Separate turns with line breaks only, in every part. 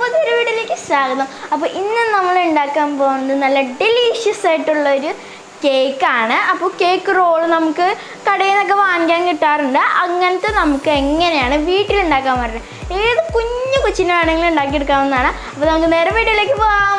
പുതിയൊരു വീഡിയോയിലേക്ക് സ്വാഗതം അപ്പോൾ ഇന്ന് നമ്മൾ ഉണ്ടാക്കാൻ പോകുന്നത് നല്ല ഡെലീഷ്യസ് ആയിട്ടുള്ള ഒരു കേക്കാണ് അപ്പോൾ കേക്ക് റോൾ നമുക്ക് കടയിൽ നിന്നൊക്കെ വാങ്ങിക്കാൻ കിട്ടാറുണ്ട് അങ്ങനത്തെ നമുക്ക് എങ്ങനെയാണ് വീട്ടിലുണ്ടാക്കാൻ പറ്റുന്നത് ഏത് കുഞ്ഞു കൊച്ചിനെ വേണമെങ്കിലും ഉണ്ടാക്കിയെടുക്കാവുന്നതാണ് അപ്പോൾ നമുക്ക് നേരെ വീഡിയോയിലേക്ക് പോകാം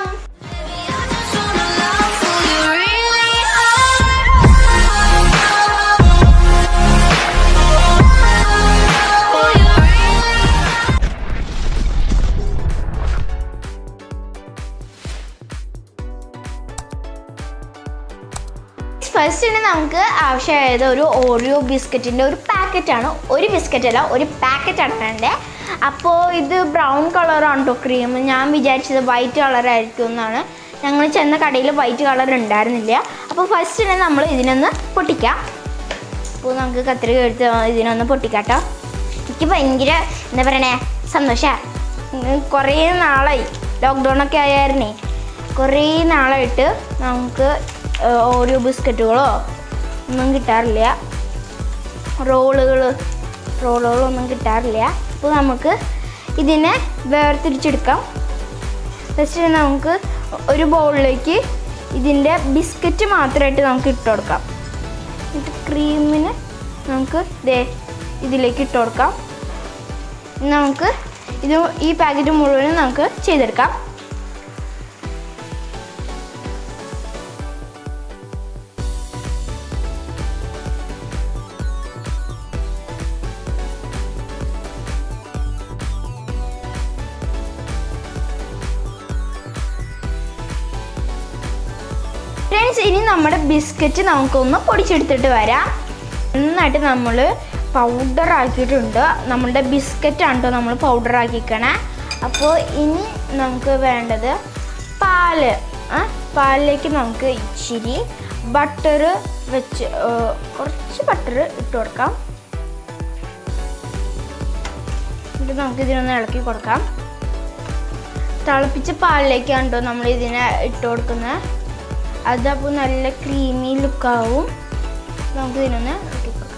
ഫസ്റ്റിന് നമുക്ക് ആവശ്യമായത് ഒരു ഓറിയോ ബിസ്ക്കറ്റിൻ്റെ ഒരു പാക്കറ്റാണ് ഒരു ബിസ്ക്കറ്റ് അല്ല ഒരു പാക്കറ്റാണ് വേണ്ടത് അപ്പോൾ ഇത് ബ്രൗൺ കളറാണ് കേട്ടോ ക്രീം ഞാൻ വിചാരിച്ചത് വൈറ്റ് കളറായിരിക്കും എന്നാണ് ഞങ്ങൾ ചെന്ന കടയിൽ വൈറ്റ് കളർ ഉണ്ടായിരുന്നില്ല അപ്പോൾ ഫസ്റ്റിന് നമ്മൾ ഇതിനൊന്ന് പൊട്ടിക്കാം അപ്പോൾ നമുക്ക് കത്രിക എടുത്ത് ഇതിനൊന്ന് പൊട്ടിക്കാട്ടോ എനിക്ക് ഭയങ്കര എന്താ പറയണേ സന്തോഷമാണ് കുറേ നാളായി ലോക്ക്ഡൗൺ ഒക്കെ ആയായിരുന്നേ കുറേ നാളായിട്ട് നമുക്ക് ഓരോ ബിസ്ക്കറ്റുകളോ ഒന്നും കിട്ടാറില്ല റോളുകൾ റോളുകളൊന്നും കിട്ടാറില്ല അപ്പോൾ നമുക്ക് ഇതിനെ വേർതിരിച്ചെടുക്കാം ഫസ്റ്റ് നമുക്ക് ഒരു ബൗളിലേക്ക് ഇതിൻ്റെ ബിസ്ക്കറ്റ് മാത്രമായിട്ട് നമുക്ക് ഇട്ട് കൊടുക്കാം എന്നിട്ട് ക്രീമിന് നമുക്ക് ദേ ഇതിലേക്ക് ഇട്ട് കൊടുക്കാം ഇനി നമുക്ക് ഇത് ഈ പാക്കറ്റ് മുഴുവനും നമുക്ക് ചെയ്തെടുക്കാം ഫ്രണ്ട്സ് ഇനി നമ്മുടെ ബിസ്ക്കറ്റ് നമുക്കൊന്ന് പൊടിച്ചെടുത്തിട്ട് വരാം നന്നായിട്ട് നമ്മൾ പൗഡർ ആക്കിയിട്ടുണ്ട് നമ്മളുടെ ബിസ്ക്കറ്റാണ് കേട്ടോ നമ്മൾ പൗഡർ ആക്കിക്കണേ അപ്പോൾ ഇനി നമുക്ക് വേണ്ടത് പാല് ആ, പാലിലേക്ക് നമുക്ക് ഇച്ചിരി ബട്ടർ വെച്ച് ഏ, കുറച്ച് ബട്ടർ ഇട്ട് കൊടുക്കാം എന്നിട്ട് നമുക്ക് ഇതിനൊന്ന് ഇളക്കി കൊടുക്കാം തിളപ്പിച്ച പാലിലേക്കാണ് കേട്ടോ നമ്മൾ ഇതിനെ ഇട്ട് കൊടുക്കുന്നത് അതപ്പോൾ നല്ല ക്രീമി ലുക്കാവും നമുക്ക് ഇതിനൊന്ന് ഇളക്കി കൊടുക്കാം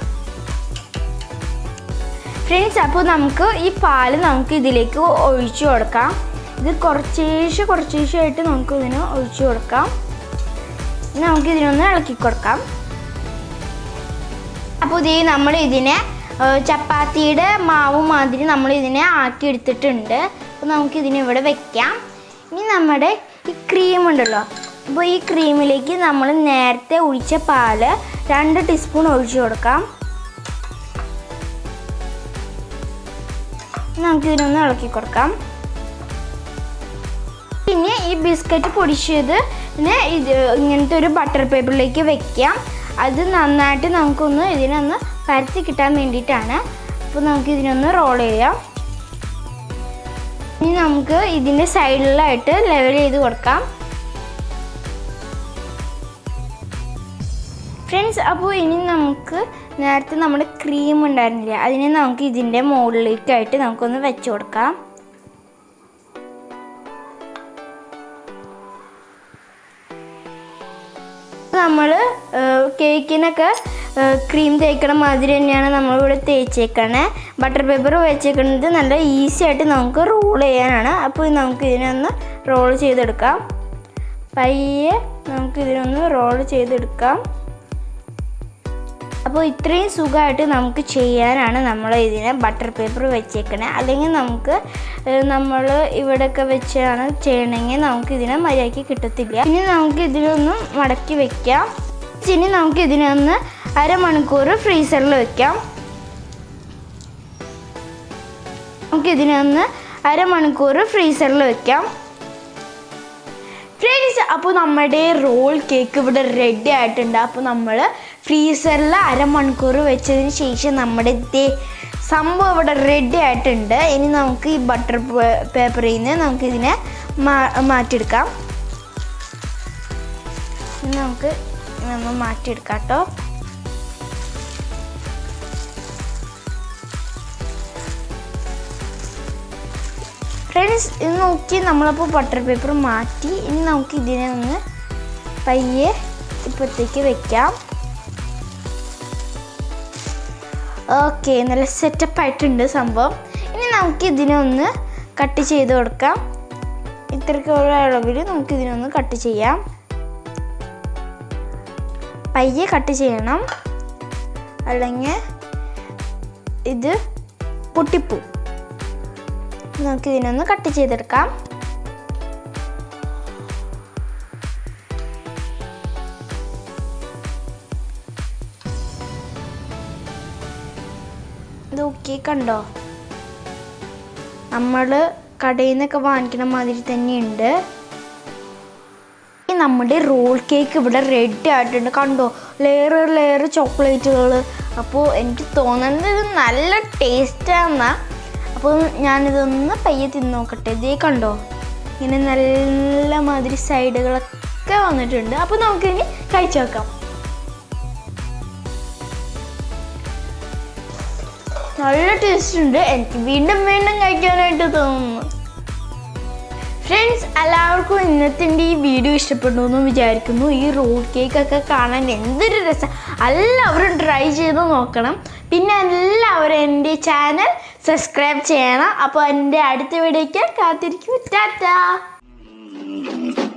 ഫ്രണ്ട്സ് അപ്പോൾ നമുക്ക് ഈ പാല് നമുക്ക് ഇതിലേക്ക് ഒഴിച്ചു കൊടുക്കാം ഇത് കുറച്ചേശ്ശെ കുറച്ചേശ്ശെ ആയിട്ട് നമുക്ക് ഇതിന് ഒഴിച്ചു കൊടുക്കാം ഇനി നമുക്ക് ഇതിനൊന്ന് ഇളക്കി കൊടുക്കാം അപ്പോൾ ഇതേ നമ്മൾ ഇതിനെ ഏഹ്, ചപ്പാത്തിയുടെ മാവ് മാതിരി നമ്മൾ ഇതിനെ ആക്കി എടുത്തിട്ടുണ്ട് അപ്പോൾ നമുക്ക് ഇതിനെ ഇവിടെ വെക്കാം ഇനി നമ്മുടെ ഈ ക്രീം ഉണ്ടല്ലോ അപ്പോൾ ഈ ക്രീമിലേക്ക് നമ്മൾ നേരത്തെ ഒഴിച്ച പാല് രണ്ട് ടീസ്പൂൺ ഒഴിച്ചു കൊടുക്കാം നമുക്ക് ഇതിനൊന്ന് ഇളക്കി കൊടുക്കാം പിന്നെ ഈ ബിസ്ക്കറ്റ് പൊടിച്ചത് ഇതിനെ ഇത് ഇങ്ങനത്തെ ഒരു ബട്ടർ പേപ്പറിലേക്ക് വെക്കാം അത് നന്നായിട്ട് നമുക്കൊന്ന് ഇതിനൊന്ന് പരത്തി കിട്ടാൻ വേണ്ടിയിട്ടാണ് അപ്പോൾ നമുക്ക് ഇതിനൊന്ന് റോൾ ചെയ്യാം ഇനി നമുക്ക് ഇതിൻ്റെ സൈഡിലായിട്ട് ലെവൽ ചെയ്ത് കൊടുക്കാം ഫ്രണ്ട്സ് അപ്പോൾ ഇനി നമുക്ക് നേരത്തെ നമ്മുടെ ക്രീം ഉണ്ടായിരുന്നില്ല അതിനെ നമുക്ക് ഇതിൻ്റെ മുകളിലേക്കായിട്ട് നമുക്കൊന്ന് വെച്ച് കൊടുക്കാം നമ്മൾ കേക്കിനൊക്കെ ക്രീം തേക്കണ മാതിരി തന്നെയാണ് നമ്മളിവിടെ തേച്ചേക്കണേ ബട്ടർ പേപ്പർ വെച്ചേക്കുന്നത് നല്ല ഈസി ആയിട്ട് നമുക്ക് റോൾ ചെയ്യാനാണ് അപ്പോൾ നമുക്ക് ഇതിനൊന്ന് റോൾ ചെയ്തെടുക്കാം പയ്യെ നമുക്ക് ഇതിനൊന്ന് റോൾ ചെയ്തെടുക്കാം അപ്പോൾ ഇത്രയും സുഖമായിട്ട് നമുക്ക് ചെയ്യാനാണ് നമ്മൾ ഇതിനെ ബട്ടർ പേപ്പർ വെച്ചേക്കണേ അല്ലെങ്കിൽ നമുക്ക് നമ്മൾ ഇവിടെയൊക്കെ വെച്ചാണ് ചെയ്യണമെങ്കിൽ നമുക്ക് ഇതിനെ മര്യാദയ്ക്ക് കിട്ടത്തില്ല ഇനി നമുക്ക് ഇതിനൊന്ന് മടക്കി വെക്കാം ഇനി നമുക്ക് ഇതിനൊന്ന് അരമണിക്കൂർ ഫ്രീസറിൽ വെക്കാം നമുക്ക് ഇതിനൊന്ന് അരമണിക്കൂർ ഫ്രീസറിൽ വെക്കാം ഫ്രണ്ട്സ് അപ്പോൾ നമ്മുടെ റോൾ കേക്ക് ഇവിടെ റെഡി ആയിട്ടുണ്ട് അപ്പോൾ നമ്മൾ ഫ്രീസറിൽ അരമണിക്കൂർ വെച്ചതിന് ശേഷം നമ്മുടെ ദേ സംഭവം ഇവിടെ റെഡി ആയിട്ടുണ്ട് ഇനി നമുക്ക് ഈ ബട്ടർ പേപ്പറിൽ നിന്ന് നമുക്കിതിനെ മാ മാറ്റിയെടുക്കാം ഇനി നമുക്ക് നമ്മൾ മാറ്റിയെടുക്കാം കേട്ടോ ഫ്രണ്ട്സ് ഇത് നോക്കി നമ്മളപ്പോൾ ബട്ടർ പേപ്പർ മാറ്റി ഇനി നമുക്ക് ഇതിനെ ഒന്ന് പയ്യെ ഇപ്പത്തേക്ക് വെക്കാം ഓക്കെ നല്ല സെറ്റപ്പ് ആയിട്ടുണ്ട് സംഭവം ഇനി നമുക്ക് ഇതിനെ ഒന്ന് കട്ട് ചെയ്ത് കൊടുക്കാം ഇത്രയ്ക്ക് ഒരു അളവിൽ നമുക്ക് ഇതിനൊന്ന് കട്ട് ചെയ്യാം പയ്യെ കട്ട് ചെയ്യണം അല്ലെങ്കിൽ ഇത് പൊട്ടിപ്പൂ നമുക്ക് ഇതിനൊന്ന് കട്ട് ചെയ്തെടുക്കാം ഇത് ഓക്കെ കണ്ടോ നമ്മൾ കടയിൽ നിന്നൊക്കെ വാങ്ങിക്കണ മാതിരി തന്നെയുണ്ട് ഈ നമ്മുടെ റോൾ കേക്ക് ഇവിടെ റെഡി ആയിട്ടുണ്ട് കണ്ടോ ലെയർ ലെയർ ചോക്ലേറ്റുകൾ അപ്പോൾ എനിക്ക് തോന്നുന്നത് ഇത് നല്ല ടേസ്റ്റാണെന്നാ അപ്പോൾ ഞാനിതൊന്ന് പയ്യെ തിന്ന് നോക്കട്ടെ ഇതേ കണ്ടോ ഇങ്ങനെ നല്ല മാതിരി സൈഡുകളൊക്കെ വന്നിട്ടുണ്ട് അപ്പോൾ നമുക്കിനി കഴിച്ചു നോക്കാം നല്ല ടേസ്റ്റ് ഉണ്ട് എനിക്ക് വീണ്ടും വീണ്ടും കഴിക്കാനായിട്ട് തോന്നുന്നു ഫ്രണ്ട്സ് എല്ലാവർക്കും ഇന്നത്തെ എൻ്റെ ഈ വീഡിയോ ഇഷ്ടപ്പെട്ടു എന്ന് വിചാരിക്കുന്നു ഈ റോൾ കേക്ക് ഒക്കെ കാണാൻ എന്തൊരു രസം എല്ലാവരും ട്രൈ ചെയ്ത് നോക്കണം പിന്നെ എല്ലാവരും എൻ്റെ ചാനൽ സബ്സ്ക്രൈബ് ചെയ്യണം അപ്പോൾ എൻ്റെ അടുത്ത വീഡിയോയ്ക്ക് കാത്തിരിക്കും ടാറ്റാ